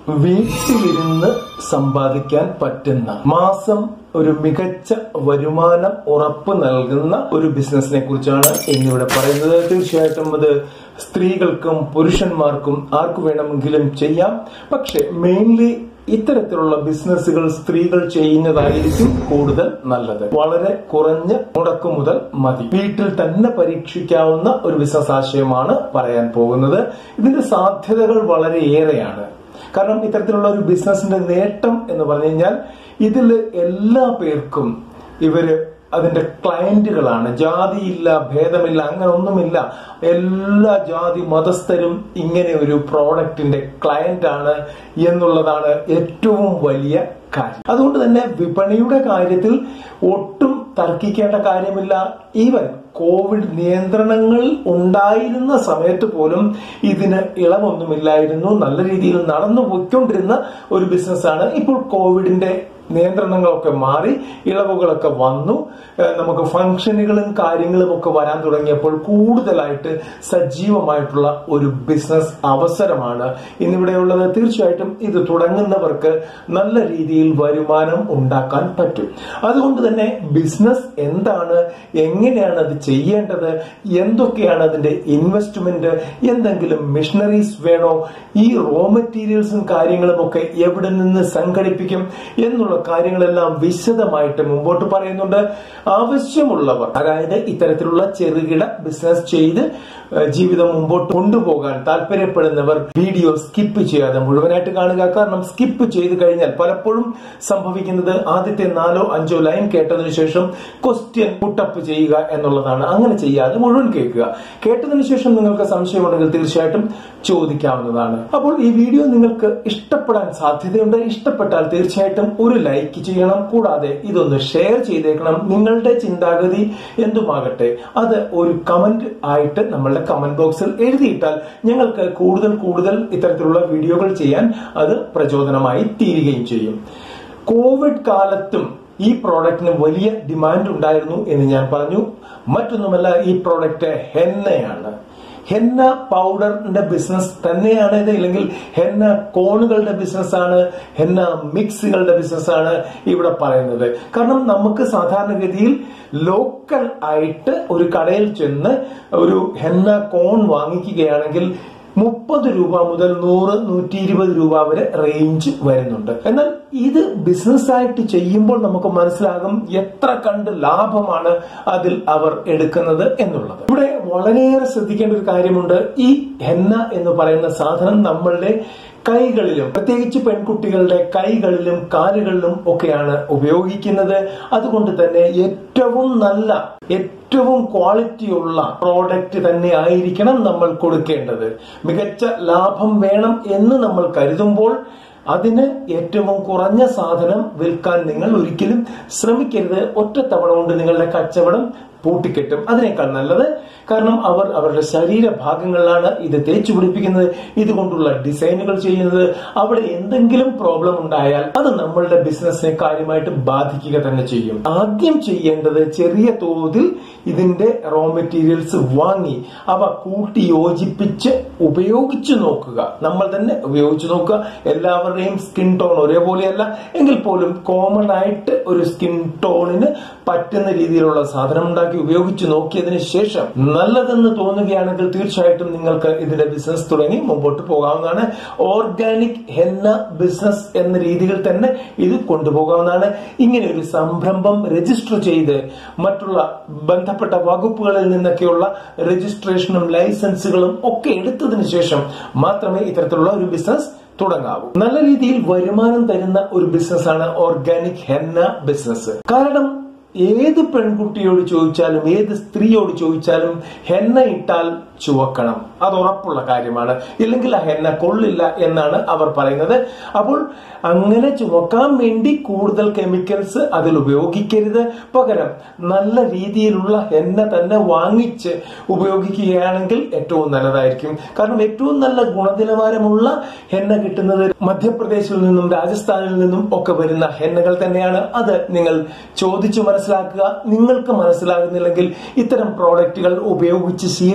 വീട്ടിലിരുന്ന് സമ്പാദിക്കാൻ പറ്റുന്ന മാസം ഒരു മികച്ച വരുമാനം ഉറപ്പ് നൽകുന്ന ഒരു ബിസിനസിനെ കുറിച്ചാണ് ഇന്നിവിടെ പറയുന്നത് തീർച്ചയായിട്ടും അത് സ്ത്രീകൾക്കും പുരുഷന്മാർക്കും ആർക്കു വേണമെങ്കിലും ചെയ്യാം പക്ഷെ മെയിൻലി ഇത്തരത്തിലുള്ള ബിസിനസ്സുകൾ സ്ത്രീകൾ ചെയ്യുന്നതായിരിക്കും കൂടുതൽ നല്ലത് വളരെ കുറഞ്ഞ മുടക്കു മുതൽ മതി വീട്ടിൽ തന്നെ പരീക്ഷിക്കാവുന്ന ഒരു ബിസിനസ് ആശയമാണ് പറയാൻ പോകുന്നത് ഇതിന്റെ സാധ്യതകൾ വളരെ ഏറെയാണ് കാരണം ഇത്തരത്തിലുള്ള ഒരു ബിസിനസിന്റെ നേട്ടം എന്ന് പറഞ്ഞു കഴിഞ്ഞാൽ ഇതിൽ എല്ലാ പേർക്കും ഇവര് അതിന്റെ ക്ലയന്റുകളാണ് ജാതിയില്ല ഭേദമില്ല അങ്ങനെ ഒന്നുമില്ല എല്ലാ ജാതി മതസ്ഥരും ഇങ്ങനെ ഒരു പ്രോഡക്റ്റിന്റെ ക്ലയന്റ് ആണ് എന്നുള്ളതാണ് ഏറ്റവും വലിയ കാര്യം അതുകൊണ്ട് തന്നെ വിപണിയുടെ കാര്യത്തിൽ ഒട്ടും തർക്കിക്കേണ്ട കാര്യമില്ല ഈവൻ കോവിഡ് നിയന്ത്രണങ്ങൾ ഉണ്ടായിരുന്ന സമയത്ത് പോലും ഇതിന് ഇളവൊന്നുമില്ലായിരുന്നു നല്ല രീതിയിൽ നടന്നു പോയിക്കൊണ്ടിരുന്ന ഒരു ബിസിനസ്സാണ് ഇപ്പോൾ കോവിഡിന്റെ നിയന്ത്രണങ്ങളൊക്കെ മാറി ഇളവുകളൊക്കെ വന്നു നമുക്ക് ഫംഗ്ഷനുകളും കാര്യങ്ങളും ഒക്കെ വരാൻ തുടങ്ങിയപ്പോൾ കൂടുതലായിട്ട് സജീവമായിട്ടുള്ള ഒരു ബിസിനസ് അവസരമാണ് ഇന്നിവിടെയുള്ളത് തീർച്ചയായിട്ടും ഇത് തുടങ്ങുന്നവർക്ക് നല്ല രീതിയിൽ വരുമാനം ഉണ്ടാക്കാൻ പറ്റും അതുകൊണ്ട് തന്നെ ബിസിനസ് എന്താണ് എങ്ങനെയാണ് അത് ചെയ്യേണ്ടത് എന്തൊക്കെയാണ് അതിന്റെ ഇൻവെസ്റ്റ്മെന്റ് എന്തെങ്കിലും മിഷനറീസ് വേണോ ഈ റോ മെറ്റീരിയൽസും കാര്യങ്ങളും ഒക്കെ എവിടെ നിന്ന് സംഘടിപ്പിക്കും എന്നുള്ള കാര്യങ്ങളെല്ലാം വിശദമായിട്ട് മുമ്പോട്ട് പറയുന്നുണ്ട് ആവശ്യമുള്ളവർ അതായത് ഇത്തരത്തിലുള്ള ചെറുകിട ബിസിനസ് ചെയ്ത് ജീവിതം മുമ്പോട്ട് കൊണ്ടുപോകാൻ താല്പര്യപ്പെടുന്നവർ വീഡിയോ സ്കിപ്പ് ചെയ്യാതെ മുഴുവനായിട്ട് കാണുക കാരണം സ്കിപ്പ് ചെയ്ത് കഴിഞ്ഞാൽ പലപ്പോഴും സംഭവിക്കുന്നത് ആദ്യത്തെ നാലോ അഞ്ചോ ലൈൻ കേട്ടതിനു ശേഷം ക്വസ്റ്റ്യൻ പുട്ടപ്പ് ചെയ്യുക എന്നുള്ളതാണ് അങ്ങനെ ചെയ്യാതെ മുഴുവൻ കേൾക്കുക കേട്ടതിനു ശേഷം നിങ്ങൾക്ക് സംശയമുണ്ടെങ്കിൽ തീർച്ചയായിട്ടും ചോദിക്കാവുന്നതാണ് അപ്പോൾ ഈ വീഡിയോ നിങ്ങൾക്ക് ഇഷ്ടപ്പെടാൻ സാധ്യതയുണ്ട് ഇഷ്ടപ്പെട്ടാൽ തീർച്ചയായിട്ടും ഒരു ലൈക്ക് ചെയ്യണം കൂടാതെ ഇതൊന്ന് ഷെയർ ചെയ്തേക്കണം നിങ്ങളുടെ ചിന്താഗതി എന്തുമാകട്ടെ അത് ഒരു കമന്റ് ആയിട്ട് നമ്മളുടെ കമന്റ് ബോക്സിൽ എഴുതിയിട്ടാൽ ഞങ്ങൾക്ക് കൂടുതൽ കൂടുതൽ ഇത്തരത്തിലുള്ള വീഡിയോകൾ ചെയ്യാൻ അത് പ്രചോദനമായി തീരുകയും ചെയ്യും കോവിഡ് കാലത്തും ഈ പ്രോഡക്റ്റിന് വലിയ ഡിമാൻഡ് ഉണ്ടായിരുന്നു എന്ന് ഞാൻ പറഞ്ഞു മറ്റൊന്നുമല്ല ഈ പ്രോഡക്റ്റ് ഹെന്നയാണ് ഹെന്ന പൗഡറിന്റെ ബിസിനസ് തന്നെയാണ് ഇത് ഇല്ലെങ്കിൽ ഹെന്ന കോണുകളുടെ ബിസിനസ്സാണ് ഹെന്ന മിക്സുകളുടെ ബിസിനസ്സാണ് ഇവിടെ പറയുന്നത് കാരണം നമുക്ക് സാധാരണഗതിയിൽ ലോക്കൽ ആയിട്ട് ഒരു കടയിൽ ചെന്ന് ഒരു ഹെന്ന കോൺ വാങ്ങിക്കുകയാണെങ്കിൽ മുപ്പത് രൂപ മുതൽ നൂറ് നൂറ്റി ഇരുപത് രൂപ വരെ റേഞ്ച് വരുന്നുണ്ട് എന്നാൽ ഇത് ബിസിനസ് ആയിട്ട് ചെയ്യുമ്പോൾ നമുക്ക് മനസ്സിലാകും എത്ര കണ്ട് ലാഭമാണ് അതിൽ അവർ എടുക്കുന്നത് എന്നുള്ളത് ഇവിടെ വളരെയേറെ ശ്രദ്ധിക്കേണ്ട ഒരു കാര്യമുണ്ട് ഈ ഹെന്ന എന്ന് പറയുന്ന സാധനം നമ്മളുടെ കൈകളിലും പ്രത്യേകിച്ച് പെൺകുട്ടികളുടെ കൈകളിലും കാലുകളിലും ഒക്കെയാണ് ഉപയോഗിക്കുന്നത് അതുകൊണ്ട് തന്നെ ഏറ്റവും നല്ല ഏറ്റവും ക്വാളിറ്റിയുള്ള പ്രോഡക്റ്റ് തന്നെ ആയിരിക്കണം നമ്മൾ കൊടുക്കേണ്ടത് മികച്ച ലാഭം വേണം എന്ന് നമ്മൾ കരുതുമ്പോൾ അതിന് ഏറ്റവും കുറഞ്ഞ സാധനം വിൽക്കാൻ നിങ്ങൾ ഒരിക്കലും ശ്രമിക്കരുത് ഒറ്റത്തവണ കൊണ്ട് നിങ്ങളുടെ കച്ചവടം പൂട്ടിക്കെട്ടും അതിനേക്കാൾ നല്ലത് കാരണം അവർ അവരുടെ ശരീരഭാഗങ്ങളിലാണ് ഇത് തേച്ചു പിടിപ്പിക്കുന്നത് ഇതുകൊണ്ടുള്ള ഡിസൈനുകൾ ചെയ്യുന്നത് അവിടെ എന്തെങ്കിലും പ്രോബ്ലം ഉണ്ടായാൽ അത് നമ്മളുടെ ബിസിനസിനെ കാര്യമായിട്ട് ബാധിക്കുക തന്നെ ചെയ്യും ആദ്യം ചെയ്യേണ്ടത് ചെറിയ തോതിൽ ഇതിന്റെ റോ മെറ്റീരിയൽസ് വാങ്ങി അവ കൂട്ടി യോജിപ്പിച്ച് ഉപയോഗിച്ചു നോക്കുക നമ്മൾ തന്നെ ഉപയോഗിച്ചു നോക്കുക എല്ലാവരുടെയും സ്കിൻ ടോൺ ഒരേപോലെയല്ല എങ്കിൽ പോലും കോമൺ ആയിട്ട് ഒരു സ്കിൻ ടോണിന് പറ്റുന്ന രീതിയിലുള്ള സാധനം ഉണ്ടാക്കി ഉപയോഗിച്ച് നോക്കിയതിന് ശേഷം നല്ലതെന്ന് തോന്നുകയാണെങ്കിൽ തീർച്ചയായിട്ടും നിങ്ങൾക്ക് ഇതിന്റെ ബിസിനസ് തുടങ്ങി മുമ്പോട്ട് പോകാവുന്നതാണ് ഓർഗാനിക് ഹെന്ന ബിസിനസ് എന്ന രീതിയിൽ തന്നെ ഇത് കൊണ്ടുപോകാവുന്നതാണ് ഇങ്ങനെ ഒരു സംരംഭം രജിസ്റ്റർ ചെയ്ത് മറ്റുള്ള ബന്ധപ്പെട്ട വകുപ്പുകളിൽ നിന്നൊക്കെയുള്ള രജിസ്ട്രേഷനും ലൈസൻസുകളും ഒക്കെ എടുത്തതിന് ശേഷം മാത്രമേ ഇത്തരത്തിലുള്ള ഒരു ബിസിനസ് തുടങ്ങാവൂ നല്ല രീതിയിൽ വരുമാനം തരുന്ന ഒരു ബിസിനസ്സാണ് ഓർഗാനിക് ഹെന്ന ബിസിനസ് കാരണം ഏത് പെൺകുട്ടിയോട് ചോദിച്ചാലും ഏത് സ്ത്രീയോട് ചോദിച്ചാലും ഹെന്ന ഇട്ടാൽ ചുവക്കണം അത് ഉറപ്പുള്ള കാര്യമാണ് ഇല്ലെങ്കിൽ ആ ഹെന്ന കൊള്ളില്ല എന്നാണ് അവർ പറയുന്നത് അപ്പോൾ അങ്ങനെ ചുമക്കാൻ വേണ്ടി കൂടുതൽ കെമിക്കൽസ് അതിൽ ഉപയോഗിക്കരുത് പകരം നല്ല രീതിയിലുള്ള ഹെന്ന തന്നെ വാങ്ങിച്ച് ഉപയോഗിക്കുകയാണെങ്കിൽ ഏറ്റവും നല്ലതായിരിക്കും കാരണം ഏറ്റവും നല്ല ഗുണനിലവാരമുള്ള ഹെന്ന കിട്ടുന്നത് മധ്യപ്രദേശിൽ നിന്നും രാജസ്ഥാനിൽ നിന്നും ഒക്കെ വരുന്ന ഹെന്നകൾ തന്നെയാണ് അത് നിങ്ങൾ ചോദിച്ചു മനസ്സിലാക്കുക നിങ്ങൾക്ക് മനസ്സിലാകുന്നില്ലെങ്കിൽ ഇത്തരം പ്രോഡക്റ്റുകൾ ഉപയോഗിച്ച് ശീലമുള്ള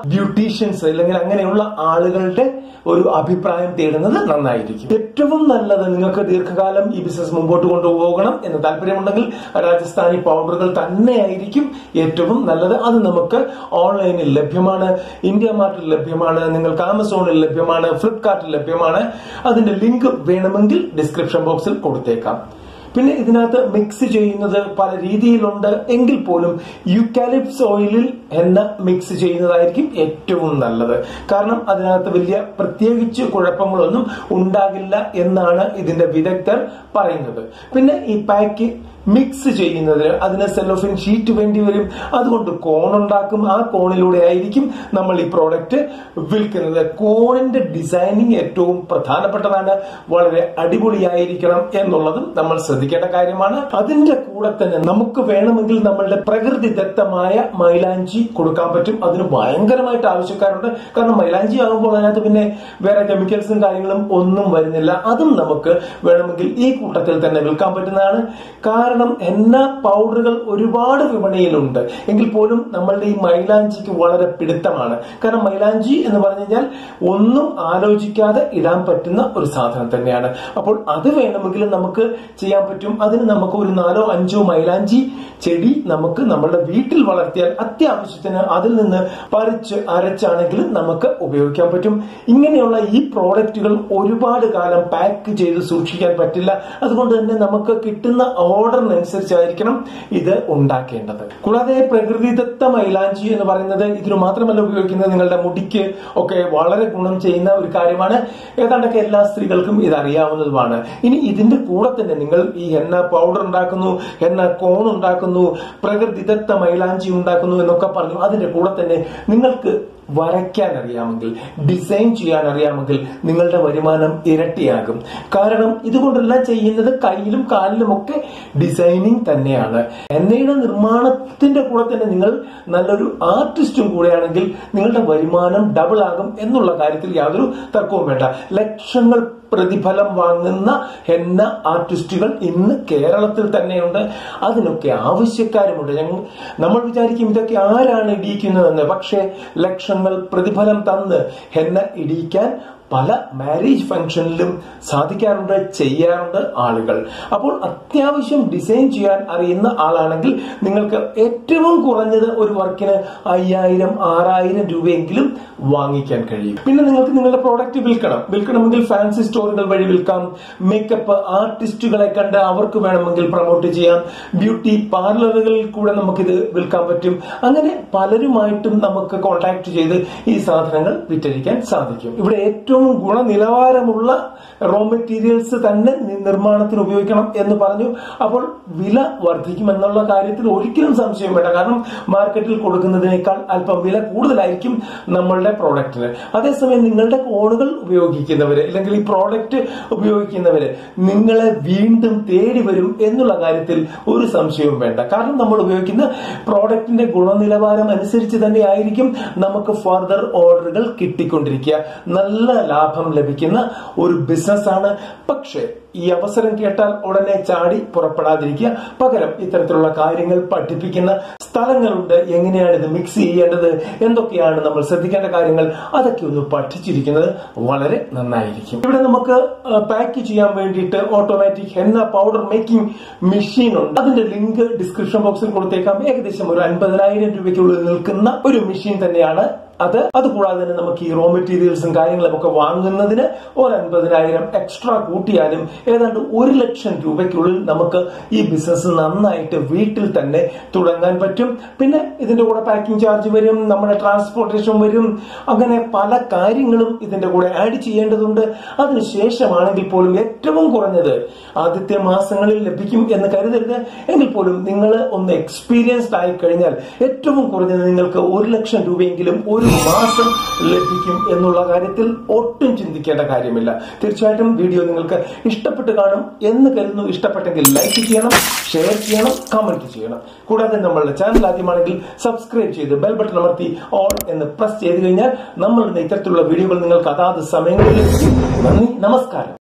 ബ്യൂട്ടീഷ്യൻസ് അല്ലെങ്കിൽ അങ്ങനെയുള്ള ആളുകളുടെ ഒരു അഭിപ്രായം തേടുന്നത് നന്നായിരിക്കും ഏറ്റവും നല്ലത് നിങ്ങൾക്ക് ദീർഘകാലം ഈ ബിസിനസ് മുമ്പോട്ട് കൊണ്ടുപോകണം എന്ന് താല്പര്യമുണ്ടെങ്കിൽ രാജസ്ഥാനി പൗഡറുകൾ തന്നെയായിരിക്കും ഏറ്റവും നല്ലത് അത് നമുക്ക് ഓൺലൈനിൽ ലഭ്യമാണ് ഇന്ത്യ മാർട്ടിൽ ലഭ്യമാണ് നിങ്ങൾക്ക് ആമസോണിൽ ലഭ്യമാണ് ഫ്ലിപ്കാർട്ടിൽ ലഭ്യമാണ് അതിന്റെ ലിങ്ക് വേണമെങ്കിൽ ഡിസ്ക്രിപ്ഷൻ ബോക്സിൽ കൊടുത്തേക്കാം പിന്നെ ഇതിനകത്ത് മിക്സ് ചെയ്യുന്നത് പല രീതിയിലുണ്ട് എങ്കിൽ പോലും യുക്കാലിപ്സ് ഓയിലിൽ എണ്ണ മിക്സ് ചെയ്യുന്നതായിരിക്കും ഏറ്റവും നല്ലത് കാരണം അതിനകത്ത് വലിയ പ്രത്യേകിച്ച് കുഴപ്പങ്ങളൊന്നും ഉണ്ടാകില്ല എന്നാണ് ഇതിന്റെ വിദഗ്ധർ പറയുന്നത് പിന്നെ ഈ പാക്ക് മിക്സ് ചെയ്യുന്നതിന് അതിന് സെലോഫിൻ ഷീറ്റ് വേണ്ടി വരും അതുകൊണ്ട് കോൺ ഉണ്ടാക്കും ആ കോണിലൂടെ ആയിരിക്കും നമ്മൾ ഈ പ്രോഡക്റ്റ് വിൽക്കുന്നത് കോണിന്റെ ഡിസൈനിങ് ഏറ്റവും പ്രധാനപ്പെട്ടതാണ് വളരെ അടിപൊളിയായിരിക്കണം എന്നുള്ളതും നമ്മൾ ശ്രദ്ധിക്കേണ്ട കാര്യമാണ് അതിന്റെ കൂടെ തന്നെ നമുക്ക് വേണമെങ്കിൽ നമ്മളുടെ പ്രകൃതിദത്തമായ മൈലാഞ്ചി കൊടുക്കാൻ പറ്റും അതിന് ഭയങ്കരമായിട്ട് ആവശ്യക്കാരുണ്ട് കാരണം മൈലാഞ്ചി ആകുമ്പോൾ അതിനകത്ത് പിന്നെ വേറെ കെമിക്കൽസും കാര്യങ്ങളും ഒന്നും വരുന്നില്ല അതും നമുക്ക് വേണമെങ്കിൽ ഈ കൂട്ടത്തിൽ തന്നെ വിൽക്കാൻ പറ്റുന്നതാണ് കാരണം എണ്ണ പൗഡറുകൾ ഒരുപാട് വിപണിയിലുണ്ട് എങ്കിൽ പോലും നമ്മളുടെ ഈ മൈലാഞ്ചിക്ക് വളരെ പിടുത്തമാണ് കാരണം മൈലാഞ്ചി എന്ന് പറഞ്ഞു കഴിഞ്ഞാൽ ഒന്നും ആലോചിക്കാതെ ഇടാൻ പറ്റുന്ന ഒരു സാധനം തന്നെയാണ് അപ്പോൾ അത് വേണമെങ്കിൽ നമുക്ക് ചെയ്യാൻ പറ്റും അതിന് നമുക്ക് ഒരു നാലോ അഞ്ചോ മൈലാഞ്ചി ചെടി നമുക്ക് നമ്മുടെ വീട്ടിൽ വളർത്തിയാൽ അത്യാവശ്യത്തിന് അതിൽ നിന്ന് പറിച്ച് അരച്ചാണെങ്കിലും നമുക്ക് ഉപയോഗിക്കാൻ പറ്റും ഇങ്ങനെയുള്ള ഈ പ്രോഡക്റ്റുകൾ ഒരുപാട് കാലം പാക്ക് ചെയ്ത് സൂക്ഷിക്കാൻ പറ്റില്ല അതുകൊണ്ട് തന്നെ നമുക്ക് കിട്ടുന്ന ഓർഡറിനനുസരിച്ചായിരിക്കണം ഇത് ഉണ്ടാക്കേണ്ടത് കൂടാതെ പ്രകൃതിദത്ത മൈലാഞ്ചി എന്ന് പറയുന്നത് ഇതിന് മാത്രമല്ല ഉപയോഗിക്കുന്നത് നിങ്ങളുടെ മുടിക്ക് ഒക്കെ വളരെ ഗുണം ചെയ്യുന്ന ഒരു കാര്യമാണ് ഏതാണ്ടൊക്കെ എല്ലാ സ്ത്രീകൾക്കും ഇത് അറിയാവുന്നതുമാണ് ഇനി ഇതിന്റെ കൂടെ തന്നെ നിങ്ങൾ ഈ എണ്ണ പൗഡർ ഉണ്ടാക്കുന്നു എണ്ണ കോൺ ഉണ്ടാക്കുന്നു പ്രകൃതിദത്ത മൈലാഞ്ചി ഉണ്ടാക്കുന്നു എന്നൊക്കെ പറഞ്ഞു അതിന്റെ കൂടെ തന്നെ നിങ്ങൾക്ക് വരയ്ക്കാൻ അറിയാമെങ്കിൽ ഡിസൈൻ ചെയ്യാൻ അറിയാമെങ്കിൽ നിങ്ങളുടെ വരുമാനം ഇരട്ടിയാകും കാരണം ഇതുകൊണ്ടെല്ലാം ചെയ്യുന്നത് കയ്യിലും കാലിലും ഒക്കെ ഡിസൈനിങ് തന്നെയാണ് എണ്ണയുടെ നിർമ്മാണത്തിന്റെ കൂടെ തന്നെ നിങ്ങൾ നല്ലൊരു ആർട്ടിസ്റ്റും കൂടെയാണെങ്കിൽ നിങ്ങളുടെ വരുമാനം ഡബിൾ ആകും എന്നുള്ള കാര്യത്തിൽ യാതൊരു തർക്കവും വേണ്ട ലക്ഷങ്ങൾ പ്രതിഫലം വാങ്ങുന്ന എണ്ണ ആർട്ടിസ്റ്റുകൾ ഇന്ന് കേരളത്തിൽ തന്നെയുണ്ട് അതിനൊക്കെ ആവശ്യക്കാരുമുണ്ട് ഞങ്ങൾ നമ്മൾ വിചാരിക്കും ഇതൊക്കെ ആരാണ് ഇടിയിക്കുന്നതെന്ന് പക്ഷേ ലക്ഷങ്ങൾ പ്രതിഫലം തന്ന് എണ്ണ ഇടിയിക്കാൻ പല മാരേജ് ഫംഗ്ഷനിലും സാധിക്കാറുണ്ട് ചെയ്യാറുണ്ട് ആളുകൾ അപ്പോൾ അത്യാവശ്യം ഡിസൈൻ ചെയ്യാൻ അറിയുന്ന ആളാണെങ്കിൽ നിങ്ങൾക്ക് ഏറ്റവും കുറഞ്ഞത് ഒരു വർക്കിന് അയ്യായിരം ആറായിരം രൂപയെങ്കിലും വാങ്ങിക്കാൻ കഴിയും പിന്നെ നിങ്ങൾക്ക് നിങ്ങളുടെ പ്രോഡക്റ്റ് വിൽക്കണം വിൽക്കണമെങ്കിൽ ഫാൻസി സ്റ്റോറുകൾ വഴി വിൽക്കാം മേക്കപ്പ് ആർട്ടിസ്റ്റുകളെ കണ്ട് അവർക്ക് വേണമെങ്കിൽ പ്രൊമോട്ട് ചെയ്യാം ബ്യൂട്ടി പാർലറുകളിൽ കൂടെ നമുക്കിത് വിൽക്കാൻ പറ്റും അങ്ങനെ പലരുമായിട്ടും നമുക്ക് കോൺടാക്ട് ചെയ്ത് ഈ സാധനങ്ങൾ വിറ്റഴിക്കാൻ സാധിക്കും ഇവിടെ ഏറ്റവും ഗുണനിലവാരമുള്ള റോ മെറ്റീരിയൽസ് തന്നെ നി- നിർമ്മാണത്തിന് ഉപയോഗിക്കണം എന്ന് പറഞ്ഞു അപ്പോൾ വില വർദ്ധിക്കുമെന്നുള്ള കാര്യത്തിൽ ഒരിക്കലും സംശയം വേണ്ട കാരണം മാർക്കറ്റിൽ കൊടുക്കുന്നതിനേക്കാൾ അല്പം വില കൂടുതലായിരിക്കും നമ്മളുടെ പ്രോഡക്റ്റിന് അതേസമയം നിങ്ങളുടെ കോണുകൾ ഉപയോഗിക്കുന്നവര് അല്ലെങ്കിൽ ഈ പ്രോഡക്റ്റ് ഉപയോഗിക്കുന്നവര് നിങ്ങളെ വീണ്ടും തേടി വരും എന്നുള്ള കാര്യത്തിൽ ഒരു സംശയവും വേണ്ട കാരണം നമ്മൾ ഉപയോഗിക്കുന്ന പ്രോഡക്റ്റിന്റെ ഗുണനിലവാരം അനുസരിച്ച് തന്നെ ആയിരിക്കും നമുക്ക് ഫർദർ ഓർഡറുകൾ കിട്ടിക്കൊണ്ടിരിക്കുക നല്ല ലാഭം ലഭിക്കുന്ന ഒരു ബിസിനസ്സാണ് പക്ഷേ ഈ അവസരം കേട്ടാൽ ഉടനെ ചാടി പുറപ്പെടാതിരിക്കുക പകരം ഇത്തരത്തിലുള്ള കാര്യങ്ങൾ പഠിപ്പിക്കുന്ന സ്ഥലങ്ങളുണ്ട് എങ്ങനെയാണ് ഇത് മിക്സ് ചെയ്യേണ്ടത് എന്തൊക്കെയാണ് നമ്മൾ ശ്രദ്ധിക്കേണ്ട കാര്യങ്ങൾ അതൊക്കെ ഒന്ന് പഠിച്ചിരിക്കുന്നത് വളരെ നന്നായിരിക്കും ഇവിടെ നമുക്ക് പാക്ക് ചെയ്യാൻ വേണ്ടിയിട്ട് automatic henna powder making machine ഉണ്ട് അതിന്റെ ലിങ്ക് ഡിസ്ക്രിപ്ഷൻ ബോക്സിൽ കൊടുത്തേക്കാം ഏകദേശം ഒരു അൻപതിനായിരം രൂപയ്ക്കുള്ളിൽ നിൽക്കുന്ന ഒരു മെഷീൻ തന്നെയാണ് അത് അതുകൂടാതെ തന്നെ നമുക്ക് ഈ റോ മെറ്റീരിയൽസും കാര്യങ്ങളും ഒക്കെ വാങ്ങുന്നതിന് ഒരു അൻപതിനായിരം എക്സ്ട്രാ കൂട്ടിയാലും ഏതാണ്ട് ഒരു ലക്ഷം രൂപയ്ക്കുള്ളിൽ നമുക്ക് ഈ ബിസിനസ് നന്നായിട്ട് വീട്ടിൽ തന്നെ തുടങ്ങാൻ പറ്റും പിന്നെ ഇതിന്റെ കൂടെ പാക്കിംഗ് ചാർജ് വരും നമ്മുടെ ട്രാൻസ്പോർട്ടേഷൻ വരും അങ്ങനെ പല കാര്യങ്ങളും ഇതിന്റെ കൂടെ ആഡ് ചെയ്യേണ്ടതുണ്ട് അതിനുശേഷമാണെങ്കിൽ പോലും ഏറ്റവും കുറഞ്ഞത് ആദ്യത്തെ മാസങ്ങളിൽ ലഭിക്കും എന്ന് കരുതരുത് എങ്കിൽ പോലും നിങ്ങൾ ഒന്ന് എക്സ്പീരിയൻസ്ഡ് ആയി കഴിഞ്ഞാൽ ഏറ്റവും കുറഞ്ഞത് നിങ്ങൾക്ക് ഒരു ലക്ഷം രൂപയെങ്കിലും ഒരു മാസം ലഭിക്കും എന്നുള്ള കാര്യത്തിൽ ഒട്ടും ചിന്തിക്കേണ്ട കാര്യമില്ല തീർച്ചയായിട്ടും വീഡിയോ നിങ്ങൾക്ക് ഇഷ്ടപ്പെട്ട് കാണും എന്ന് കരുതുന്നു ഇഷ്ടപ്പെട്ടെങ്കിൽ ലൈക്ക് ചെയ്യണം ഷെയർ ചെയ്യണം കമന്റ് ചെയ്യണം കൂടാതെ നമ്മളുടെ ചാനൽ ആദ്യമാണെങ്കിൽ സബ്സ്ക്രൈബ് ചെയ്ത് ബെൽ ബട്ടൺ അമർത്തി ഓൺ എന്ന് പ്രസ് ചെയ്ത് കഴിഞ്ഞാൽ നമ്മളുടെ ഇത്തരത്തിലുള്ള വീഡിയോകൾ നിങ്ങൾക്ക് അതാത് സമയങ്ങളിൽ ലഭിക്കും നന്ദി നമസ്കാരം